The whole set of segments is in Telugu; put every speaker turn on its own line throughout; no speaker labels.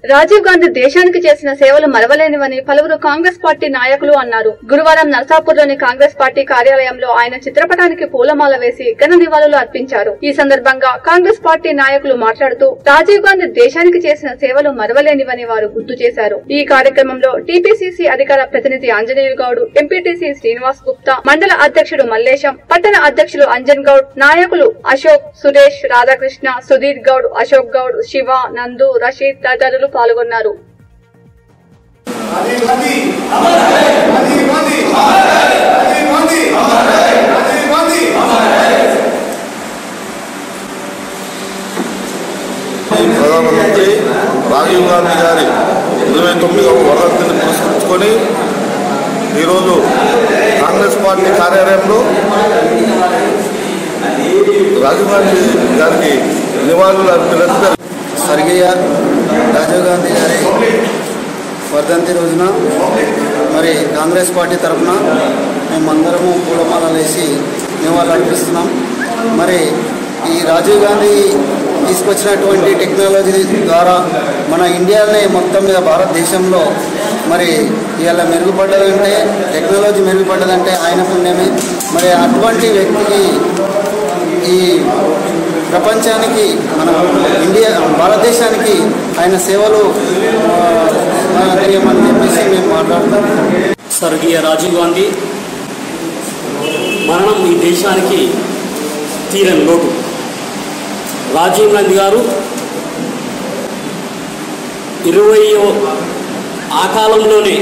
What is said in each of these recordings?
రాజీవ్ గాంధీ దేశానికి చేసిన సేవలు మరవలేనివని పలువురు కాంగ్రెస్ పార్టీ నాయకులు అన్నారు గురువారం నర్సాపూర్లోని కాంగ్రెస్ పార్టీ కార్యాలయంలో ఆయన చిత్రపటానికి పూలమాల వేసి ఘన నివాళులు అర్పించారు ఈ సందర్భంగా కాంగ్రెస్ పార్టీ నాయకులు మాట్లాడుతూ రాజీవ్ గాంధీ దేశానికి చేసిన సేవలు మరవలేనివని వారు గుర్తు చేశారు ఈ కార్యక్రమంలో టీపీసీసీ అధికార ప్రతినిధి ఆంజనేయులు గౌడ్ ఎంపీటీసీ శ్రీనివాస్ గుప్తా మండల అధ్యక్షుడు మల్లేశం పట్టణ అధ్యక్షులు అంజన్ గౌడ్ నాయకులు అశోక్ సురేష్ రాధాకృష్ణ సుధీర్ గౌడ్ అశోక్ గౌడ్ శివ నందు రషీద్ తదితరులు పాల్గొన్నారు
राजीव गांधी राजीव गांधी राजीव गांधी राजीव गांधी
ప్రధానమంత్రి రాజీవ్ గాంధీ గారి ఇరవై తొమ్మిదవ వర్ధంతిని పురస్కరించుకొని ఈరోజు కాంగ్రెస్ పార్టీ కార్యాలయంలో రాజీవ్ గాంధీ గారికి నివాళులు అర్పించడం
స్వర్గీయ రాజీవ్ గాంధీ గారి వర్ధంతి రోజున మరి కాంగ్రెస్ పార్టీ తరఫున మేమందరము పూలమాలలు వేసి నివాళులు అర్పిస్తున్నాం మరి ఈ రాజీవ్ గాంధీ తీసుకొచ్చినటువంటి టెక్నాలజీ ద్వారా మన ఇండియానే మొత్తం మీద భారతదేశంలో మరి ఇవాళ మెరుగుపడ్డదంటే టెక్నాలజీ మెరుగుపడ్డదంటే ఆయన పుణ్యమే మరి అటువంటి వ్యక్తికి ఈ ప్రపంచానికి మన ఇండియా భారతదేశానికి ఆయన సేవలు ఆ, చేయమని చెప్పేసి మేము మాట్లాడుతాం
స్వర్గీయ రాజీవ్ గాంధీ మరణం ఈ దేశానికి తీరని లోటు రాజీవ్ గాంధీ గారు ఇరవై ఆ కాలంలోనే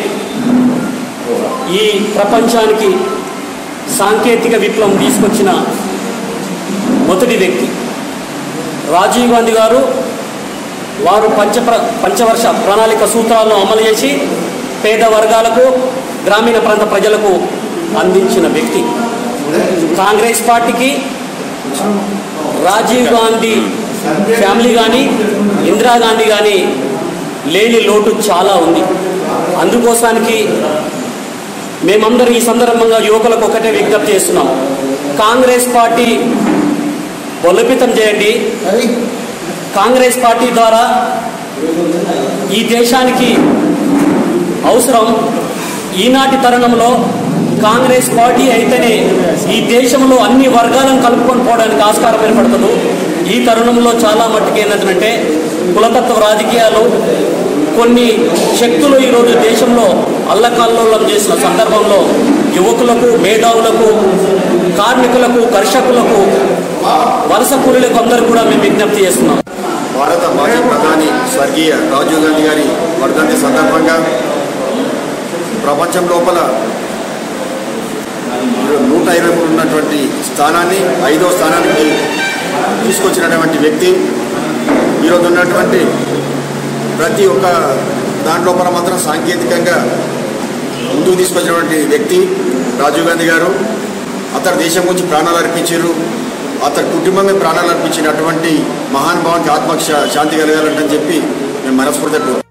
ఈ ప్రపంచానికి సాంకేతిక విప్లవం తీసుకొచ్చిన మొదటి వ్యక్తి రాజీవ్ గాంధీ గారు వారు పంచ పంచవర్ష ప్రణాళిక సూత్రాలను అమలు చేసి పేద వర్గాలకు గ్రామీణ ప్రాంత ప్రజలకు అందించిన వ్యక్తి కాంగ్రెస్ పార్టీకి రాజీవ్ గాంధీ ఫ్యామిలీ కానీ ఇందిరాగాంధీ కానీ లేని లోటు చాలా ఉంది అందుకోసానికి మేమందరం ఈ సందర్భంగా యువకులకు ఒకటే విజ్ఞప్తి చేస్తున్నాం కాంగ్రెస్ పార్టీ బలోపేతం చేయండి కాంగ్రెస్ పార్టీ ద్వారా ఈ దేశానికి అవసరం ఈనాటి తరుణంలో కాంగ్రెస్ పార్టీ అయితేనే ఈ దేశంలో అన్ని వర్గాలను కలుపుకొని పోవడానికి ఆస్కారం ఏర్పడుతుంది ఈ తరుణంలో చాలా మట్టుకు ఏంటంటే కులతత్వ రాజకీయాలు కొన్ని శక్తులు ఈరోజు దేశంలో అల్లకల్లోలం చేసిన సందర్భంలో యువకులకు మేధావులకు కార్మికులకు కర్షకులకు వలస కూలీలకు అందరూ కూడా మేము విజ్ఞప్తి చేస్తున్నాం
భారత మాజీ ప్రధాని స్వర్గీయ రాజీవ్ గాంధీ గారి వర్ధంతి సందర్భంగా ప్రపంచం లోపల నూట ఇరవై మూడు ఉన్నటువంటి స్థానాన్ని ఐదో స్థానానికి తీసుకొచ్చినటువంటి వ్యక్తి ఈరోజు ఉన్నటువంటి ప్రతి ఒక్క దాంట్లోపల మాత్రం సాంకేతికంగా ముందుకు తీసుకొచ్చినటువంటి వ్యక్తి రాజీవ్ గాంధీ గారు అతను దేశం గురించి ప్రాణాలు అర్పించారు అతని కుటుంబమే ప్రాణాలు అర్పించినటువంటి మహానుభావానికి ఆత్మకు శా- శాంతి కలగాలంటని చెప్పి మేము మనస్ఫూర్తిగా కోరుకుంటున్నాం.